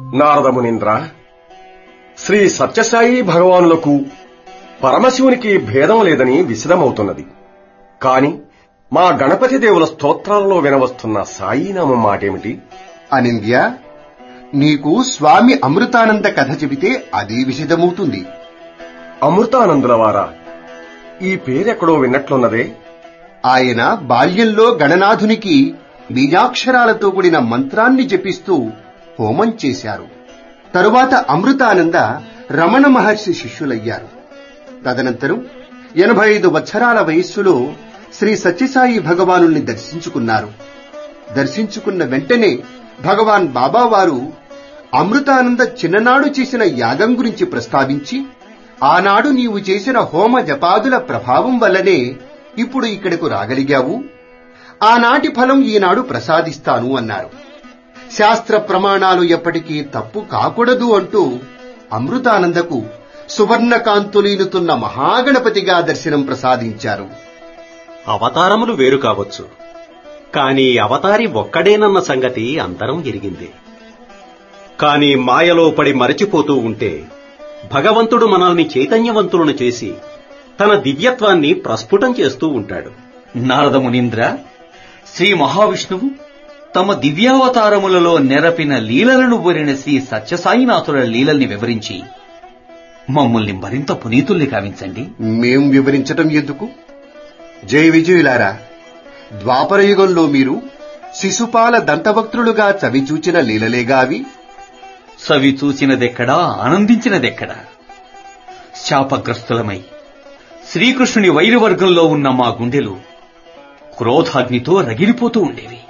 నారదమునింద్ర శ్రీ సత్యసాయి భగవానులకు పరమశివునికి భేదం లేదని విశదమవుతున్నది కాని మా గణపతి దేవుల స్తోత్రాలలో వినవస్తున్న సాయినామం మాటేమిటి అనింద్య నీకు స్వామి అమృతానంద కథ చెబితే అది విషదమవుతుంది అమృతానందుల వారా ఈ పేరెక్కడో విన్నట్లున్నదే ఆయన బాల్యంలో గణనాథునికి బీజాక్షరాలతో కూడిన మంత్రాన్ని జపిస్తూ హోమం చేశారు తరువాత అమృతానంద రమణ మహర్షి శిష్యులయ్యారు తదనంతరం ఎనభై ఐదు వత్సరాల వయస్సులో శ్రీ సత్యసాయి భగవానుల్ని దర్శించుకున్నారు దర్శించుకున్న వెంటనే భగవాన్ బాబావారు అమృతానంద చిన్ననాడు చేసిన యాగం గురించి ప్రస్తావించి ఆనాడు నీవు చేసిన హోమ జపాదుల ప్రభావం వల్లనే ఇప్పుడు ఇక్కడకు రాగలిగావు ఆనాటి ఫలం ఈనాడు ప్రసాదిస్తాను అన్నారు శాస్త్ర ప్రమాణాలు ఎప్పటికీ తప్పు కాకూడదు అంటూ అమృతానందకు సువర్ణకాంతులీనుతున్న మహాగణపతిగా దర్శనం ప్రసాదించారు అవతారములు వేరు కావచ్చు కాని అవతారి ఒక్కడేనన్న సంగతి అందరం ఎరిగింది కాని మాయలో పడి మరచిపోతూ ఉంటే భగవంతుడు మనల్ని చైతన్యవంతులను చేసి తన దివ్యత్వాన్ని ప్రస్ఫుటం చేస్తూ ఉంటాడు నారద మునీంద్ర శ్రీ మహావిష్ణువు తమ దివ్యావతారములలో నెరపిన లీలలను బోరిన శ్రీ సత్యసాయినాథుల లీలల్ని వివరించి మమ్మల్ని మరింత పునీతుల్ని కావించండి మేం వివరించటం ఎందుకు జయ విజయులారా ద్వాపరయుగంలో మీరు శిశుపాల దంతవక్త్రులుగా చవిచూచిన లీలలేగా అవి సవి చూచినదెక్కడా ఆనందించినదెక్కడా శాపగ్రస్తులమై శ్రీకృష్ణుని వైరవర్గంలో ఉన్న మా గుండెలు క్రోధాగ్నితో రగిలిపోతూ ఉండేవి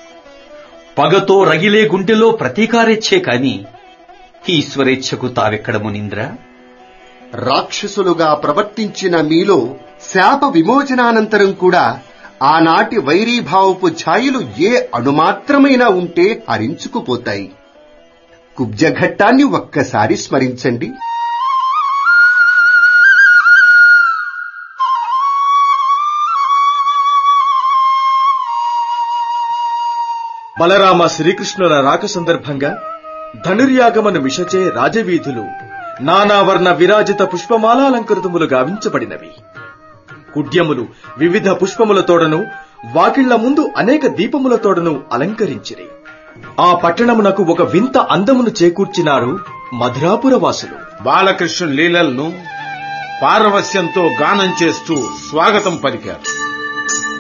పగతో రగిలే గుండెలో ప్రతీకారేచ్ఛే కాని ఈశ్వరేచ్ఛకు తావెక్కడ మునింద్ర రాక్షసులుగా ప్రవర్తించిన మీలో శాప విమోచనానంతరం కూడా ఆనాటి వైరీభావపు ఛాయలు ఏ అణుమాత్రమైనా ఉంటే హరించుకుపోతాయి కుబ్జఘట్టాన్ని ఒక్కసారి స్మరించండి బలరామ శ్రీకృష్ణుల రాక సందర్భంగా ధనుర్యాగమను మిషచే రాజవీధులు నానావర్ణ విరాజిత పుష్పమాలాలంకృతములు గావించబడినవి కుడ్యములు వివిధ పుష్పములతోడను వాకిళ్ల ముందు అనేక దీపములతోడను అలంకరించిరి ఆ పట్టణమునకు ఒక వింత అందమును చేకూర్చినారు మధురాపుర వాసులు బాలకృష్ణుని లీలలను పారవస్యంతో గానం చేస్తూ స్వాగతం పలికారు